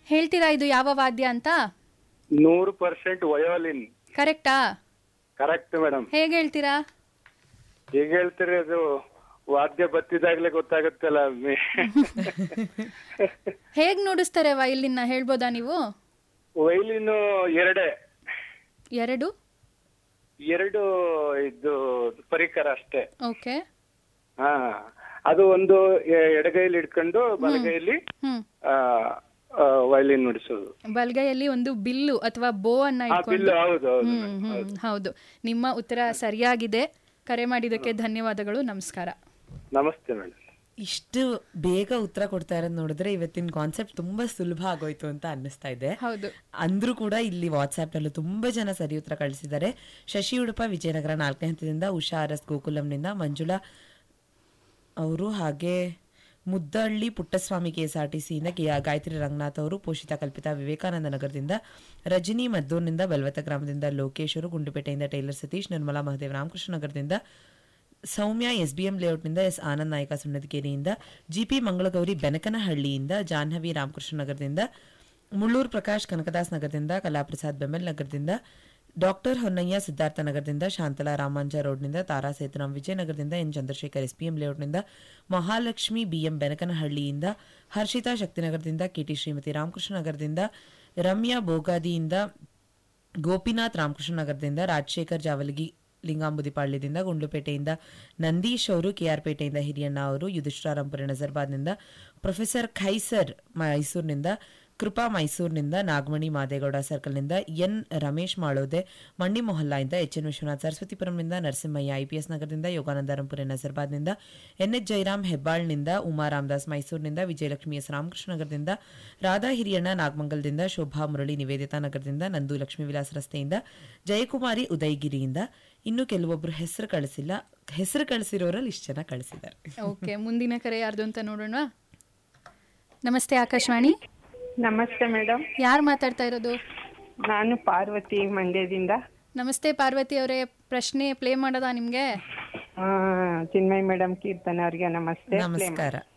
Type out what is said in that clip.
ಹೇಳ್ತೀರಾ ಇದು ಯಾವ ವಾದ್ಯ ಅಂತ ನೂರು ಪರ್ಸೆಂಟ್ ವಯೋಲಿನ್ ಕರೆಕ್ಟಾ ಕರೆಕ್ಟ್ ಮೇಡಮ್ ಹೇಗೆ ಹೇಳ್ತೀರಾ ಈಗ ಹೇಳ್ತೀರಿ ಅದು ವಾದ್ಯ ಬತ್ತಿದಾಗ್ಲೇ ಗೊತ್ತಾಗುತ್ತಲ್ಲ ಹೇಗ್ ನುಡಿಸ್ತಾರೆ ವೈಲಿನ್ನ ಹೇಳ್ಬೋದಾ ನೀವು ವೈಲಿನ್ ಎರಡೇ ಎರಡು ಎರಡು ಇದು ಪರಿಕರ ಅಷ್ಟೇ ಓಕೆ ಹಾ ಅದು ಒಂದು ಎ- ಎಡಗೈಲಿ ಇಟ್ಕೊಂಡು ಬಲಗೈಲಿ ಹ್ಮ್ ವೈಲಿನ್ ನುಡಿಸೋದು ಬಲ್ಗೈಯಲ್ಲಿ ಒಂದು ಬಿಲ್ಲು ಅಥವಾ ಬೋ ಅನ್ನ ಆ ಇಟ್ಕೊಂಡು ಬಿಲ್ಲು ಹೌದು ಹೌದು ಹ್ಮ್ ಹ್ಮ್ ಹೌದು ನಿಮ್ಮ ಉತ್ತರ ಸರಿಯಾಗಿದೆ ಕರೆ ಮಾಡಿದ್ದಕ್ಕೆ ಧನ್ಯವಾದಗಳು ನಮಸ್ಕಾರ ನಮಸ್ತೆ ಮೇಡಮ್ ಇಷ್ಟು ಬೇಗ ಉತ್ತರ ಕೊಡ್ತಾ ಇರೋದು ನೋಡಿದ್ರೆ ಇವತ್ತಿನ ಕಾನ್ಸೆಪ್ಟ್ ತುಂಬಾ ಸುಲಭ ಆಗೋಯ್ತು ಅಂತ ಅನ್ನಿಸ್ತಾ ಇದೆ ಹೌದು ಅಂದ್ರೂ ಕೂಡ ಇಲ್ಲಿ ವಾಟ್ಸ್ಆಪ್ ನಲ್ಲೂ ತುಂಬಾ ಜನ ಸರಿ ಉತ್ತರ ಕಳಿಸಿದ್ದಾರೆ ಶಶಿ ಉಡುಪ ವಿಜಯನಗರ ನಾಲ್ಕನೇ ಹಂತದಿಂದ ಉಷಾ ಆರ್ ಎಸ್ ಗೋಕುಲಂನಿಂದ ಮಂಜುಳಾ ಅವರು ಹಾಗೆ Muddahalli Puttaswamy K S R T ಸಿಯಿಂದ ಕೆ ಗಾಯತ್ರಿ ರಂಗನಾಥ್ ಅವರು ಪೋಷಿತ ಕಲ್ಪಿತ ವಿವೇಕಾನಂದ ನಗರದಿಂದ ರಜನಿ ಮದ್ದೂರಿನಿಂದ ಬಲ್ವತ ಗ್ರಾಮದಿಂದ ಲೋಕೇಶ್ ಅವರು ಗುಂಡುಪೇಟೆಯಿಂದ ಟೈಲರ್ ಸತೀಶ್ ನಿರ್ಮಲಾ ಮಹದೇವ್ ರಾಮಕೃಷ್ಣ ನಗರದಿಂದ ಸೌಮ್ಯ ಎಸ್ ಬಿ ಎಂ ಲೇಔಟ್ನಿಂದ ಎಸ್ ಆನಂದ್ ನಾಯಕ ಸುಣ್ಣದಗೇರಿಯಿಂದ ಜಿಪಿ ಮಂಗಳಗೌರಿ ಬೆನಕನಹಳ್ಳಿಯಿಂದ ಜಾಹ್ನವಿ ರಾಮಕೃಷ್ಣ ನಗರದಿಂದ ಮುಳ್ಳೂರು ಪ್ರಕಾಶ್ ಕನಕದಾಸ್ ನಗರದಿಂದ ಕಲಾಪ್ರಸಾದ್ ಬೆಮೆಲ್ ನಗರದಿಂದ ಡಾಕ್ಟರ್ ಹೊನ್ನಯ್ಯ ಸಿದ್ಧಾರ್ಥ ನಗರದಿಂದ ಶಾಂತಲಾ ರಾಮಾಂಜ ರೋಡ್ನಿಂದ ತಾರಾ ಸೇತುರಾಮ್ ವಿಜಯನಗರದಿಂದ ಎನ್ ಚಂದ್ರಶೇಖರ್ ಎಸ್ಪಿಎಂ ಲೇಔಟ್ನಿಂದ ಮಹಾಲಕ್ಷ್ಮಿ ಬಿಎಂ ಬೆನಕನಹಳ್ಳಿಯಿಂದ ಹರ್ಷಿತಾ ಶಕ್ತಿನಗರದಿಂದ ಕೆಟಿ ಶ್ರೀಮತಿ ರಾಮಕೃಷ್ಣ ನಗರದಿಂದ ರಮ್ಯಾ ಬೋಗಾದಿಯಿಂದ ಗೋಪಿನಾಥ್ ರಾಮಕೃಷ್ಣ ನಗರದಿಂದ ರಾಜಶೇಖರ್ ಜಾವಲಗಿ ಲಿಂಗಾಂಬುದಿಪಾಳ್ಯದಿಂದ ಗುಂಡ್ಲುಪೇಟೆಯಿಂದ ನಂದೀಶ್ ಅವರು ಕೆಆರ್ ಪೇಟೆಯಿಂದ ಹಿರಿಯಣ್ಣ ಅವರು ಯುಧಿಷ್ಠಾರಂಪುರ ನಜರ್ಬಾದ್ನಿಂದ ಪ್ರೊಫೆಸರ್ ಖೈಸರ್ ಮೈಸೂರಿನಿಂದ ಕೃಪಾ ಮೈಸೂರಿನಿಂದ ನಾಗಮಣಿ ಮಾದೇಗೌಡ ಸರ್ಕಲ್ನಿಂದ ಎನ್ ರಮೇಶ್ ಮಾಳೋದೆ ಮಂಡಿ ಮೊಹಲ್ಲಾಯಿಂದ ಎಚ್ ಎನ್ ವಿಶ್ವನಾಥ್ ಸರಸ್ವತಿಪುರಂನಿಂದ ನರಸಿಂಹಯ್ಯ ಐಪಿಎಸ್ ನಗರದಿಂದ ಯೋಗಾನಂದರಂಪುರ ನಜರ್ಬಾದ್ನಿಂದ ಎನ್ ಎಚ್ ಜೈರಾಮ್ ಹೆಬ್ಬಾಳ್ನಿಂದ ಉಮಾ ರಾಮದಾಸ್ ಮೈಸೂರಿನಿಂದ ವಿಜಯಲಕ್ಷ್ಮಿ ಎಸ್ ರಾಮಕೃಷ್ಣ ನಗರದಿಂದ ರಾಧಾ ಹಿರಿಯಣ್ಣ ನಾಗಮಂಗಲದಿಂದ ಶೋಭಾ ಮುರಳಿ ನಿವೇದಿತಾ ನಗರದಿಂದ ನಂದು ಲಕ್ಷ್ಮೀ ವಿಲಾಸ್ ರಸ್ತೆಯಿಂದ ಜಯಕುಮಾರಿ ಉದಯಗಿರಿಯಿಂದ ಇನ್ನು ಕೆಲವೊಬ್ರು ಹೆಸರು ಕಳಿಸಿಲ್ಲ ಹೆಸರು ಕಳಿಸಿರೋರಲ್ಲಿ ಇಷ್ಟು ಜನ ಕಳಿಸಿದ್ದಾರೆ ಓಕೆ ಮುಂದಿನ ಕರೆ ಯಾರ್ದು ಅಂತ ನೋಡೋಣ ನಮಸ್ತೆ ಆಕಾಶವಾಣಿ ನಮಸ್ತೆ ಮೇಡಮ್ ಯಾರು ಮಾತಾಡ್ತಾ ಇರೋದು ನಾನು ಪಾರ್ವತಿ ಮಂಡ್ಯದಿಂದ ನಮಸ್ತೆ ಪಾರ್ವತಿ ಅವರೇ ಪ್ರಶ್ನೆ ಪ್ಲೇ ಮಾಡೋದಾ ನಿಮ್ಗೆ ಆ, ಚಿನ್ಮಯ್ ಮೇಡಮ್ ಕೀರ್ತನ ಅವ್ರಿಗೆ ನಮಸ್ತೆ ನಮಸ್ಕಾರ